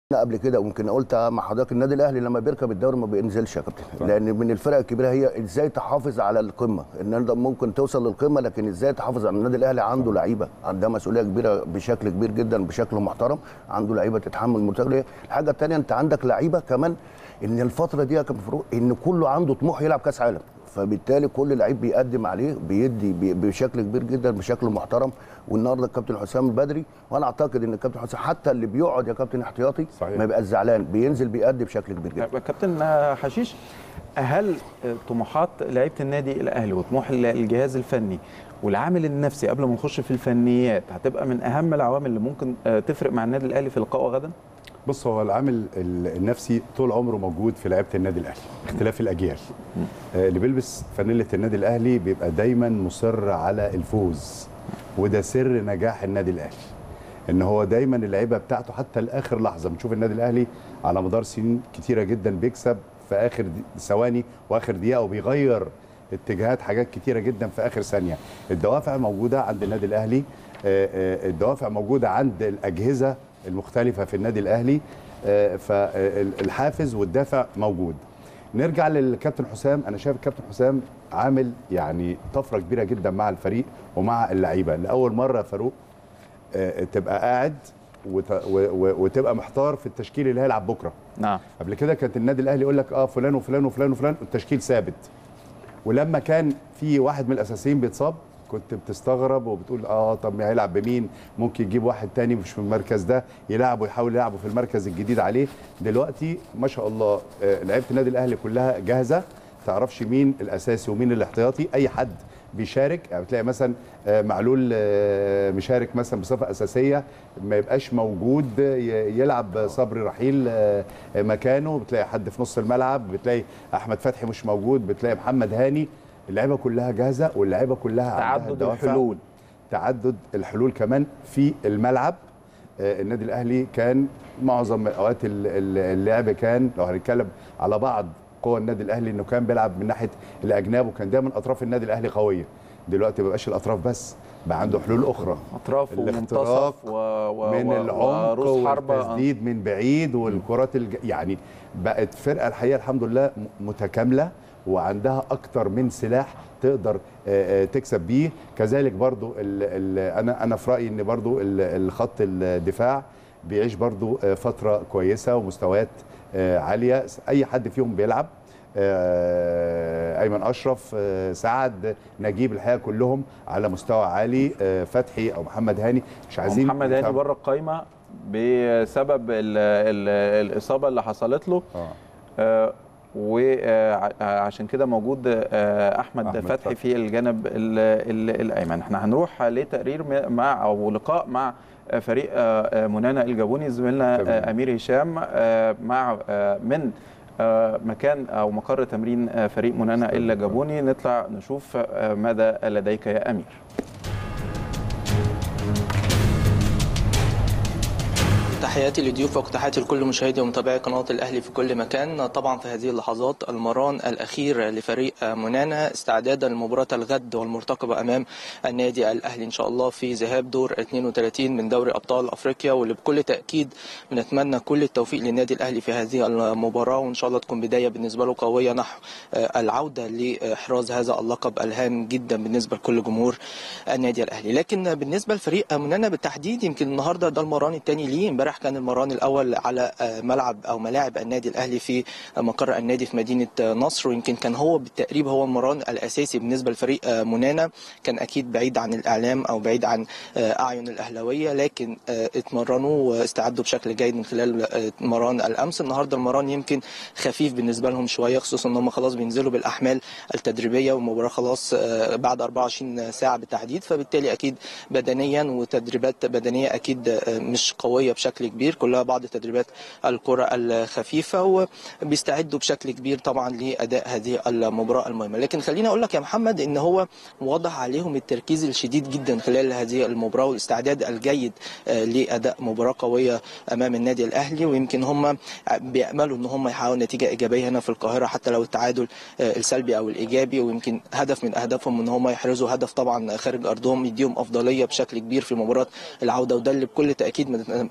قبل كده ويمكن قلت مع حضرتك النادي الاهلي لما بيركب الدوري ما بينزلش يا كابتن لان من الفرق الكبيره هي ازاي تحافظ على القمه ان انت ممكن توصل للقمه لكن ازاي تحافظ على النادي الاهلي عنده لعيبه عندها مسؤوليه كبيره بشكل كبير جدا بشكل محترم عنده لعيبه تتحمل مسؤوليه الحاجه الثانيه انت عندك لعيبه كمان ان الفتره دي يا كابتن فاروق ان كله عنده طموح يلعب كاس عالم فبالتالي كل لعيب بيقدم عليه بيدي بي- بشكل كبير جدا بشكل محترم والنهارده الكابتن حسام البدري وانا اعتقد ان الكابتن حسام حتى اللي بيقعد يا كابتن احتياطي صحيح. ما يبقاش زعلان بينزل بيأدي بشكل كبير جدا طيب كابتن حشيش هل طموحات لعيبه النادي الاهلي وطموح الجهاز الفني والعامل النفسي قبل ما نخش في الفنيات هتبقى من اهم العوامل اللي ممكن آه، تفرق مع النادي الاهلي في لقائه غدا؟ بص هو العامل ال- النفسي طول عمره موجود في لعيبه النادي الاهلي اختلاف الاجيال آه، اللي بيلبس فانيله النادي الاهلي بيبقى دايما مصر على الفوز وده سر نجاح النادي الاهلي ان هو دايما اللعيبه بتاعته حتى لاخر لحظه بنشوف النادي الاهلي على مدار سنين كتيره جدا بيكسب في اخر دي- ثواني واخر دقيقه وبيغير اتجاهات حاجات كتيره جدا في اخر ثانيه الدوافع موجوده عند النادي الاهلي آه، آه، الدوافع موجوده عند الاجهزه المختلفه في النادي الاهلي آه، فالحافز والدافع موجود نرجع للكابتن حسام انا شايف الكابتن حسام عامل يعني طفره كبيره جدا مع الفريق ومع اللعيبه لاول مره يا فاروق آه، تبقى قاعد وت- و- و- وتبقى محتار في التشكيل اللي هيلعب بكره نعم قبل كده كانت النادي الاهلي يقول لك اه فلان وفلان وفلان وفلان التشكيل ثابت ولما كان في واحد من الاساسيين بيتصاب كنت بتستغرب وبتقول اه طب هيلعب بمين ممكن يجيب واحد تاني مش في المركز ده يلعبه ويحاول يلعبه في المركز الجديد عليه دلوقتي ما شاء الله آه، لعيبه النادي الاهلي كلها جاهزه تعرفش مين الاساسي ومين الاحتياطي اي حد بيشارك يعني بتلاقي مثلا آه، معلول آه، مشارك مثلا بصفه اساسيه ما يبقاش موجود ي- يلعب صبري رحيل آه، مكانه بتلاقي حد في نص الملعب بتلاقي احمد فتحي مش موجود بتلاقي محمد هاني اللعيبه كلها جاهزه واللعيبه كلها عندها تعدد الدوافع. الحلول تعدد الحلول كمان في الملعب آه، النادي الاهلي كان معظم اوقات ال- ال- اللعب كان لو هنتكلم على بعض قوى النادي الاهلي انه كان بيلعب من ناحيه الاجناب وكان دايما اطراف النادي الاهلي قويه دلوقتي ما بقاش الاطراف بس بقى عنده حلول اخرى اطراف الاختراق ومنتصف و... و... من و- العمق وروس حربه والتسديد من بعيد والكرات الج... يعني بقت فرقه الحقيقه الحمد لله م- متكامله وعندها اكتر من سلاح تقدر آه، آه، تكسب بيه كذلك برضو ال ال انا انا في رايي ان برضو ال- الخط الدفاع بيعيش برضو آه، فتره كويسه ومستويات آه، عاليه اي حد فيهم بيلعب آه، ايمن اشرف آه، سعد نجيب الحقيقه كلهم على مستوى عالي آه، فتحي او محمد هاني مش عايزين محمد هاني نفهم- بره القايمه بسبب ال... ال... الاصابه اللي حصلت له آه. آه، وعشان كده موجود آه، احمد, أحمد فتحي فتحي. في الجانب ال- ال- الايمن احنا هنروح لتقرير م- مع او لقاء مع آه، فريق آه، آه، منانا الجابوني زميلنا تمام. آه، امير هشام آه، مع آه، من آه، مكان او مقر تمرين آه، فريق منانا الجابوني نطلع نشوف آه، ماذا لديك يا امير تحياتي لضيوفك وتحياتي لكل مشاهدي ومتابعي قناة الأهلي في كل مكان طبعا في هذه اللحظات المران الأخير لفريق منانا استعدادا لمباراة الغد والمرتقبة أمام النادي الأهلي إن شاء الله في ذهاب دور 32 من دوري أبطال أفريقيا واللي بكل تأكيد بنتمنى كل التوفيق للنادي الأهلي في هذه المباراة وإن شاء الله تكون بداية بالنسبة له قوية نحو العودة لإحراز هذا اللقب الهام جدا بالنسبة لكل جمهور النادي الأهلي لكن بالنسبة لفريق منانا بالتحديد يمكن النهاردة ده المران الثاني ليه امبارح كان المران الاول على ملعب او ملاعب النادي الاهلي في مقر النادي في مدينه نصر ويمكن كان هو بالتقريب هو المران الاساسي بالنسبه لفريق منانا كان اكيد بعيد عن الاعلام او بعيد عن اعين الاهلاويه لكن اتمرنوا واستعدوا بشكل جيد من خلال مران الامس النهارده المران يمكن خفيف بالنسبه لهم شويه خصوصا ان هم خلاص بينزلوا بالاحمال التدريبيه والمباراه خلاص بعد 24 ساعه بالتحديد فبالتالي اكيد بدنيا وتدريبات بدنيه اكيد مش قويه بشكل كبير كلها بعض تدريبات الكره الخفيفه وبيستعدوا بشكل كبير طبعا لاداء هذه المباراه المهمه لكن خليني اقول لك يا محمد ان هو واضح عليهم التركيز الشديد جدا خلال هذه المباراه والاستعداد الجيد لاداء مباراه قويه امام النادي الاهلي ويمكن هم بياملوا ان هم يحققوا نتيجه ايجابيه هنا في القاهره حتى لو التعادل السلبي او الايجابي ويمكن هدف من اهدافهم ان هم يحرزوا هدف طبعا خارج ارضهم يديهم افضليه بشكل كبير في مباراه العوده وده اللي بكل تاكيد ما نتمنى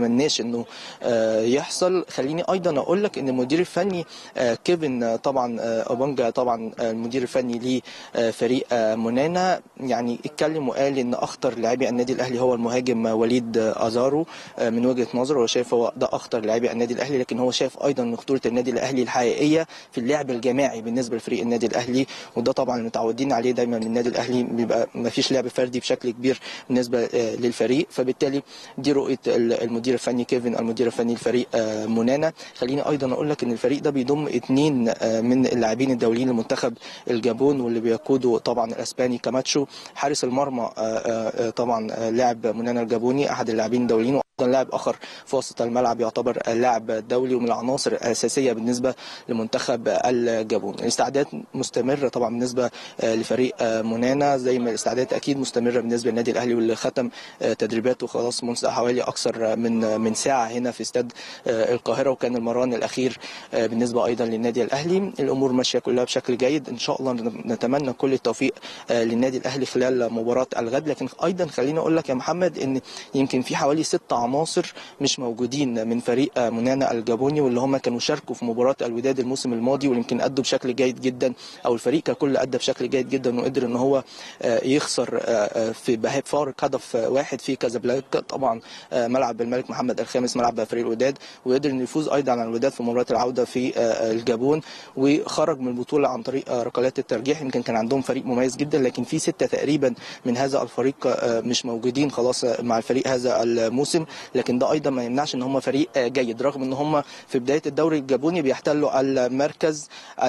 نتمناش انه آه، يحصل خليني ايضا اقول لك ان المدير الفني آه، كيفن آه، طبعا آه، اوبانجا طبعا آه، المدير الفني لفريق آه، مونانا يعني اتكلم وقال ان اخطر لاعبي النادي الاهلي هو المهاجم وليد آه، ازارو آه، من وجهه نظره هو شايف هو ده اخطر لاعبي النادي الاهلي لكن هو شايف ايضا ان خطوره النادي الاهلي الحقيقيه في اللعب الجماعي بالنسبه لفريق النادي الاهلي وده طبعا متعودين عليه دايما من النادي الاهلي بيبقى ما فيش لعب فردي بشكل كبير بالنسبه آه، للفريق فبالتالي دي رؤيه ال- المدير الفني كيفن المدير الفني لفريق آه، مونانا خليني ايضا اقول لك ان الفريق ده بيضم اثنين آه، من اللاعبين الدوليين لمنتخب الجابون واللي بيقوده طبعا الاسباني كاماتشو حارس المرمى آه، آه، آه، طبعا آه، لاعب مونانا الجابوني احد اللاعبين الدوليين وايضا لاعب اخر في وسط الملعب يعتبر لاعب دولي ومن العناصر الاساسيه بالنسبه لمنتخب الجابون الاستعداد مستمره طبعا بالنسبه آه، لفريق آه، مونانا زي ما الاستعدادات اكيد مستمره بالنسبه للنادي الاهلي واللي ختم آه، تدريباته خلاص منذ حوالي اكثر من من ساعه هنا في استاد آه، القاهره وكان المران الاخير آه، بالنسبه ايضا للنادي الاهلي الامور ماشيه كلها بشكل جيد ان شاء الله نتمنى كل التوفيق آه، للنادي الاهلي خلال مباراه الغد لكن ايضا خليني اقول لك يا محمد ان يمكن في حوالي ست عناصر مش موجودين من فريق آه، مونانا الجابوني واللي هم كانوا شاركوا في مباراه الوداد الموسم الماضي واللي يمكن ادوا بشكل جيد جدا او الفريق ككل ادى بشكل جيد جدا وقدر ان هو آه، يخسر آه، آه، في بهاب فارق هدف آه، واحد في كازابلانكا طبعا آه، ملعب الملك محمد الخامس ملعب فريق الوداد وقدر انه يفوز ايضا على الوداد في مباراه العوده في آه، الجابون وخرج من البطوله عن طريق آه، ركلات الترجيح يمكن كان عندهم فريق مميز جدا لكن في سته تقريبا من هذا الفريق آه، مش موجودين خلاص آه، مع الفريق هذا الموسم لكن ده ايضا ما يمنعش ان هم فريق آه، جيد رغم ان هم في بدايه الدوري الجابوني بيحتلوا المركز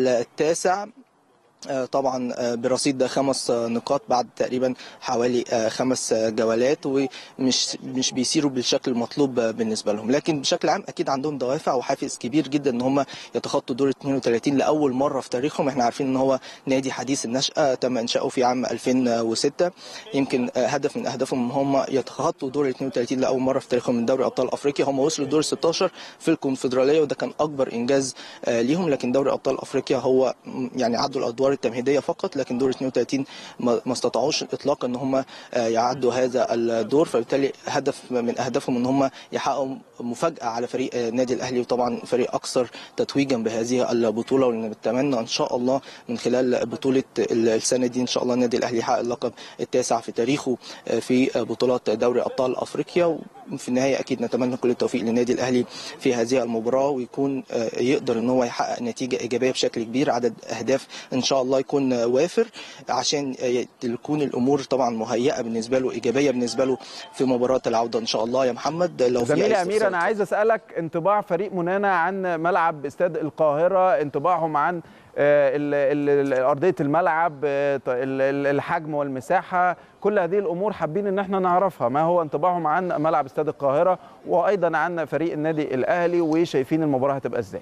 التاسع آه، طبعا آه، برصيد خمس آه، نقاط بعد تقريبا حوالي آه، خمس آه، جولات ومش مش بيسيروا بالشكل المطلوب آه، بالنسبه لهم لكن بشكل عام اكيد عندهم دوافع وحافز كبير جدا ان هم يتخطوا دور 32 لاول مره في تاريخهم احنا عارفين ان هو نادي حديث النشاه تم انشاؤه في عام 2006 يمكن آه، هدف من اهدافهم ان هم يتخطوا دور 32 لاول مره في تاريخهم من دوري ابطال افريقيا هم وصلوا دور 16 في الكونفدراليه وده كان اكبر انجاز آه، ليهم لكن دوري ابطال افريقيا هو م، يعني عدوا الادوار التمهيديه فقط لكن دور 32 ما ما استطاعوش اطلاقا ان هم آه، يعدوا هذا الدور فبالتالي هدف من اهدافهم ان هم يحققوا مفاجاه على فريق آه، النادي الاهلي وطبعا فريق اكثر تتويجا بهذه البطوله ونتمنى ان شاء الله من خلال بطوله السنه دي ان شاء الله النادي الاهلي يحقق اللقب التاسع في تاريخه آه، في بطولات دوري ابطال افريقيا وفي النهايه اكيد نتمنى كل التوفيق للنادي الاهلي في هذه المباراه ويكون آه، يقدر ان هو يحقق نتيجه ايجابيه بشكل كبير عدد اهداف ان شاء الله يكون آه، وافر عشان آه، تكون الامور طبعا مهيئه بالنسبه له ايجابيه بالنسبه له في مباراه العوده ان شاء الله يا محمد لو في زميلي أي امير استفسار انا عايز اسالك انطباع فريق منانا عن ملعب استاد القاهره انطباعهم عن آه، ال- ال- ال- ارضيه الملعب آه، ط- ال- ال- الحجم والمساحه كل هذه الامور حابين ان احنا نعرفها ما هو انطباعهم عن ملعب استاد القاهره وايضا عن فريق النادي الاهلي وشايفين المباراه هتبقى ازاي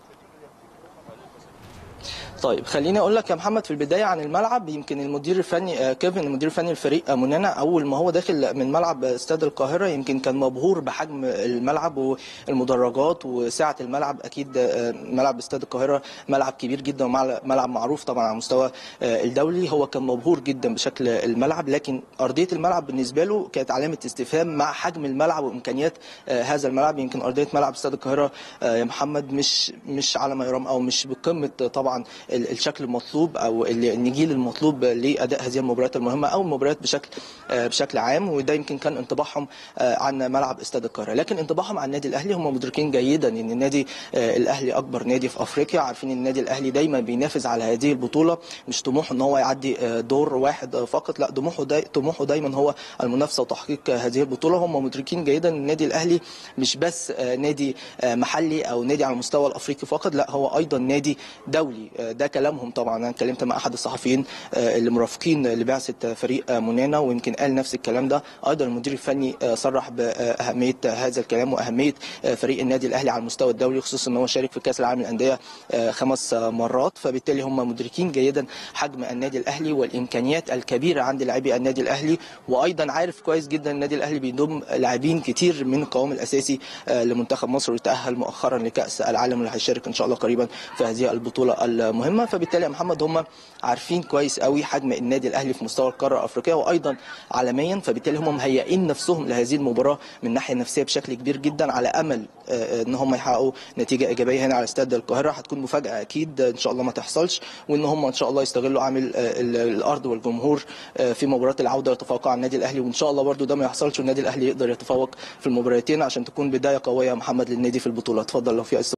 طيب خليني اقول لك يا محمد في البدايه عن الملعب يمكن المدير الفني آه، كيفن المدير الفني لفريق آه، منانا اول ما هو داخل من ملعب استاد القاهره يمكن كان مبهور بحجم الملعب والمدرجات وسعه الملعب اكيد آه، ملعب استاد القاهره ملعب كبير جدا وملعب معروف طبعا على المستوى آه، الدولي هو كان مبهور جدا بشكل الملعب لكن ارضيه الملعب بالنسبه له كانت علامه استفهام مع حجم الملعب وامكانيات آه، هذا الملعب يمكن ارضيه ملعب استاد القاهره آه، يا محمد مش مش على ما يرام او مش بقمه طبعا ال- الشكل المطلوب او ال- النجيل المطلوب لاداء هذه المباريات المهمه او المباريات بشكل آه، بشكل عام وده يمكن كان انطباعهم آه، عن ملعب استاد القاهره لكن انطباعهم عن النادي الاهلي هم مدركين جيدا ان النادي آه، الاهلي اكبر نادي في افريقيا عارفين ان النادي الاهلي دايما بينافس على هذه البطوله مش طموحه ان هو يعدي آه، دور واحد آه، فقط لا طموحه داي طموحه دايما هو المنافسه وتحقيق آه، هذه البطوله هم مدركين جيدا ان النادي الاهلي مش بس آه، نادي آه، محلي او نادي على المستوى الافريقي فقط لا هو ايضا نادي دولي آه، ده كلامهم طبعا انا اتكلمت مع احد الصحفيين آه، اللي مرافقين لبعثه فريق آه، منانا ويمكن قال نفس الكلام ده ايضا المدير الفني آه، صرح باهميه هذا الكلام واهميه آه، فريق النادي الاهلي على المستوى الدولي خصوصا ان هو شارك في كاس العالم للانديه آه، خمس آه، مرات فبالتالي هم مدركين جيدا حجم النادي الاهلي والامكانيات الكبيره عند لاعبي النادي الاهلي وايضا عارف كويس جدا النادي الاهلي بيضم لاعبين كتير من القوام الاساسي آه، لمنتخب مصر وتاهل مؤخرا لكاس العالم اللي هيشارك ان شاء الله قريبا في هذه البطوله المهمه مهمه فبالتالي يا محمد هم عارفين كويس قوي حجم النادي الاهلي في مستوى القاره الافريقيه وايضا عالميا فبالتالي هم مهيئين نفسهم لهذه المباراه من الناحيه النفسيه بشكل كبير جدا على امل آه، آه، ان هم يحققوا نتيجه ايجابيه هنا على استاد القاهره هتكون مفاجاه اكيد ان شاء الله ما تحصلش وان هم ان شاء الله يستغلوا عامل آه، ال- الارض والجمهور آه، في مباراه العوده يتفوقوا على النادي الاهلي وان شاء الله برضو ده ما يحصلش والنادي الاهلي يقدر يتفوق في المباراتين عشان تكون بدايه قويه يا محمد للنادي في البطوله اتفضل لو في أي